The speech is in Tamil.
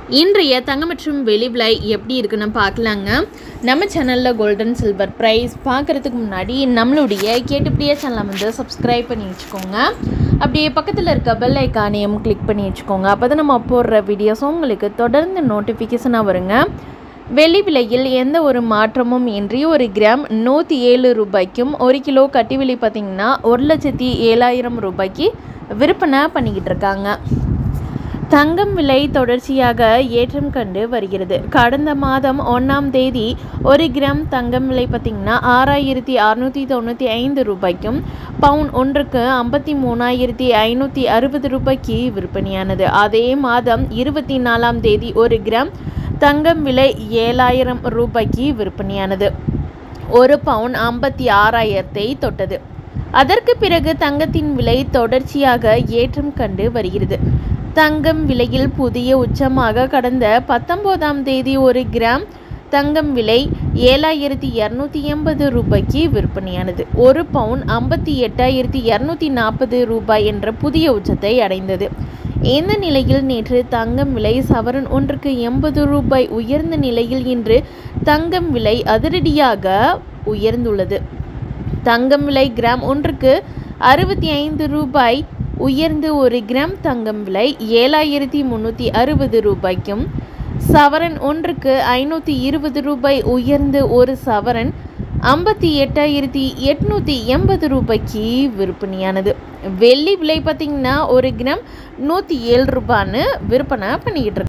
இன்றைய தங்கம் மற்றும் வெளி விலை எப்படி இருக்குன்னு பார்க்கலாங்க நம்ம சேனலில் கோல்டன் சில்வர் ப்ரைஸ் பார்க்குறதுக்கு முன்னாடி நம்மளுடைய கேட்டுப்படியே சேனலை வந்து சப்ஸ்கிரைப் பண்ணி வச்சுக்கோங்க அப்படியே பக்கத்தில் இருக்க பெல் ஐக்கானையும் கிளிக் பண்ணி வச்சுக்கோங்க அப்போ தான் நம்ம போடுற வீடியோஸும் உங்களுக்கு தொடர்ந்து நோட்டிஃபிகேஷனாக வருங்க வெள்ளி விலையில் எந்த ஒரு மாற்றமும் இன்றி ஒரு கிராம் நூற்றி ஏழு ரூபாய்க்கும் ஒரு கிலோ கட்டி விலை பார்த்திங்கன்னா ஒரு லட்சத்தி ஏழாயிரம் ரூபாய்க்கு விற்பனை பண்ணிக்கிட்டு இருக்காங்க தங்கம் விலை தொடர்ச்சியாக ஏற்றம் கண்டு வருகிறது கடந்த மாதம் ஒன்றாம் தேதி ஒரு கிராம் தங்கம் விலை பார்த்திங்கன்னா ஆறாயிரத்தி அறுநூற்றி தொண்ணூற்றி ஐந்து ரூபாய்க்கும் பவுன் ஒன்றுக்கு ஐம்பத்தி மூணாயிரத்தி ஐநூற்றி அறுபது ரூபாய்க்கு விற்பனையானது அதே மாதம் இருபத்தி நாலாம் தேதி ஒரு கிராம் தங்கம் விலை ஏழாயிரம் ரூபாய்க்கு விற்பனையானது ஒரு பவுன் ஐம்பத்தி ஆறாயிரத்தை தொட்டது அதற்கு பிறகு தங்கத்தின் விலை தொடர்ச்சியாக ஏற்றம் கண்டு வருகிறது தங்கம் விலையில் புதிய உச்சமாக கடந்த பத்தொம்போதாம் தேதி ஒரு கிராம் தங்கம் விலை ஏழாயிரத்தி இரநூத்தி எண்பது ரூபாய்க்கு விற்பனையானது ஒரு பவுன் ஐம்பத்தி எட்டாயிரத்தி இரநூத்தி நாற்பது ரூபாய் என்ற புதிய உச்சத்தை அடைந்தது இந்த நிலையில் நேற்று தங்கம் விலை சவரன் ஒன்றுக்கு எண்பது ரூபாய் உயர்ந்த நிலையில் இன்று தங்கம் விலை அதிரடியாக உயர்ந்துள்ளது தங்கம் விலை கிராம் ஒன்றுக்கு அறுபத்தி ஐந்து ரூபாய் உயர்ந்து ஒரு கிராம் தங்கம் விலை ஏழாயிரத்தி முந்நூற்றி அறுபது ரூபாய்க்கும் சவரன் ஒன்றுக்கு ஐநூற்றி இருபது ரூபாய் உயர்ந்து ஒரு சவரன் ஐம்பத்தி எட்டாயிரத்தி எட்நூற்றி எண்பது ரூபாய்க்கு விற்பனையானது வெள்ளி விலை பார்த்திங்கன்னா ஒரு கிராம் நூற்றி ஏழு ரூபான்னு விற்பனை பண்ணிக்கிட்டு இருக்கு